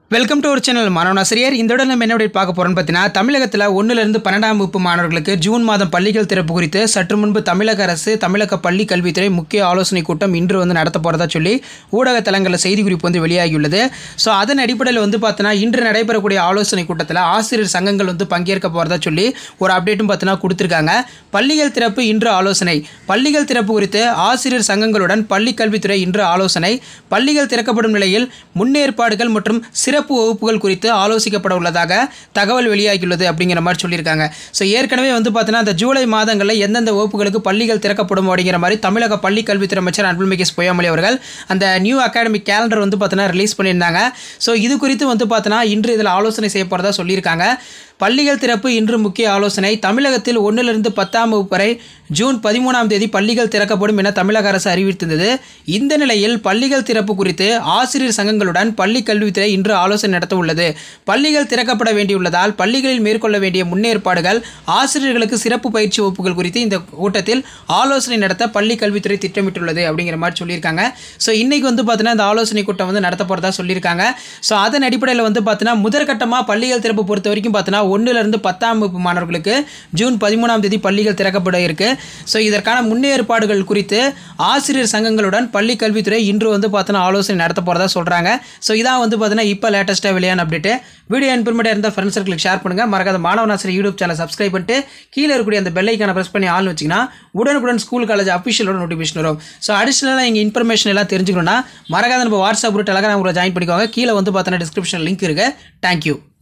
welcome to ஒரு channel மாணவனாசிரியர் இந்த இடம் நம்ம என்ன update பார்க்க போறோம்னு பார்த்தீங்கன்னா தமிழகத்தில் ஒன்றிலிருந்து பன்னெண்டாம் வகுப்பு மாணவர்களுக்கு ஜூன் மாதம் பள்ளிகள் திறப்பு குறித்து சற்று முன்பு தமிழக அரசு தமிழக பள்ளி கல்வித்துறை முக்கிய ஆலோசனை கூட்டம் இன்று வந்து நடத்த போகிறதா சொல்லி ஊடக தளங்களில் செய்தி குறிப்பு வந்து வெளியாகியுள்ளது ஸோ அதன் அடிப்படையில் வந்து பார்த்தீங்கன்னா இன்று நடைபெறக்கூடிய ஆலோசனை கூட்டத்தில் ஆசிரியர் சங்கங்கள் வந்து பங்கேற்க போகிறதா சொல்லி ஒரு அப்டேட்டும் பார்த்தீங்கன்னா கொடுத்துருக்காங்க பள்ளிகள் திறப்பு இன்று ஆலோசனை பள்ளிகள் திறப்பு குறித்து ஆசிரியர் சங்கங்களுடன் பள்ளி கல்வித்துறை இன்று ஆலோசனை பள்ளிகள் திறக்கப்படும் நிலையில் முன்னேற்பாடுகள் மற்றும் சிறப்பு வகுப்புகள் குறித்து ஆலோசிக்கப்பட உள்ளதாக தகவல் வெளியாகியுள்ளது அப்படிங்கிற மாதிரி சொல்லியிருக்காங்க ஸோ ஏற்கனவே வந்து பார்த்தீங்கன்னா அந்த ஜூலை மாதங்களில் எந்தெந்த வகுப்புகளுக்கு பள்ளிகள் திறக்கப்படும் அப்படிங்கிற மாதிரி தமிழக பள்ளி கல்வித்துறை அமைச்சர் அன்புமிகு பொய்யாமொழி அவர்கள் அந்த நியூ அகாடமிக் கேலண்டர் வந்து பார்த்தீங்கன்னா ரிலீஸ் பண்ணியிருந்தாங்க ஸோ இது குறித்து வந்து பார்த்தீங்கன்னா இன்று இதில் ஆலோசனை செய்ய போகிறதா சொல்லியிருக்காங்க பள்ளிகள் திறப்பு இன்று முக்கிய ஆலோசனை தமிழகத்தில் ஒன்றிலிருந்து பத்தாம் வகுப்பு வரை ஜூன் பதிமூணாம் தேதி பள்ளிகள் திறக்கப்படும் என தமிழக அரசு அறிவித்திருந்தது இந்த நிலையில் பள்ளிகள் திறப்பு குறித்து ஆசிரியர் சங்கங்களுடன் பள்ளி கல்வித்துறை இன்று ஆலோசனை நடத்த உள்ளது பள்ளிகள் திறக்கப்பட வேண்டியுள்ளதால் பள்ளிகளில் மேற்கொள்ள வேண்டிய முன்னேற்பாடுகள் ஆசிரியர்களுக்கு சிறப்பு பயிற்சி வகுப்புகள் குறித்து இந்த கூட்டத்தில் ஆலோசனை நடத்த பள்ளி கல்வித்துறை திட்டமிட்டுள்ளது அப்படிங்கிற மாதிரி சொல்லியிருக்காங்க ஸோ இன்னைக்கு வந்து பார்த்தீங்கன்னா இந்த ஆலோசனை கூட்டம் வந்து நடத்த போகிறதா சொல்லியிருக்காங்க ஸோ அதன் அடிப்படையில் வந்து பார்த்தீங்கன்னா முதற்கட்டமாக பள்ளிகள் திறப்பு பொறுத்த வரைக்கும் பார்த்தீங்கன்னா ஒன்றிலிருந்து பத்தாம் வகுப்பு மாணவர்களுக்கு ஜூன் பதிமூணாம் தேதி பள்ளிகள் திறக்கப்பட இருக்கு ஸோ இதற்கான முன்னேற்பாடுகள் குறித்து ஆசிரியர் சங்கங்களுடன் பள்ளி கல்வித்துறை இன்று வந்து பார்த்தீங்கன்னா ஆலோசனை நடத்த போகிறதா சொல்கிறாங்க ஸோ இதான் வந்து பார்த்தீங்கன்னா இப்போ லேட்டஸ்ட்டாக வெளியான அப்டேட்டு வீடியோ இன்ஃபர்மேட்டிவ் இருந்தால் ஃப்ரெண்ட்ஸ் சர்க்கிளுக்கு ஷேர் பண்ணுங்கள் மறக்காத மாணவனாசிரியர் யூடியூப் சேனல் சப்ஸ்கிரைப் பண்ணிட்டு கீழே இருக்கக்கூடிய அந்த பெல்லைக்கான ப்ரெஸ் பண்ணி ஆள் வச்சிங்கன்னா உடனுக்குடன் ஸ்கூல் காலேஜ் அஃபிஷியலோட நோட்டிஃபிகேஷன் வரும் ஸோ அடிஷ்னலாக இங்கே இன்ஃபர்மேஷன் எல்லாம் தெரிஞ்சுக்கணும்னா மறக்காத நம்ம WhatsApp group Telegram group join பண்ணிக்கோங்க கீழே வந்து பார்த்தீங்கன்னா டிஸ்கிரிப்ஷன் லிங்க் இருக்குது தேங்க்யூ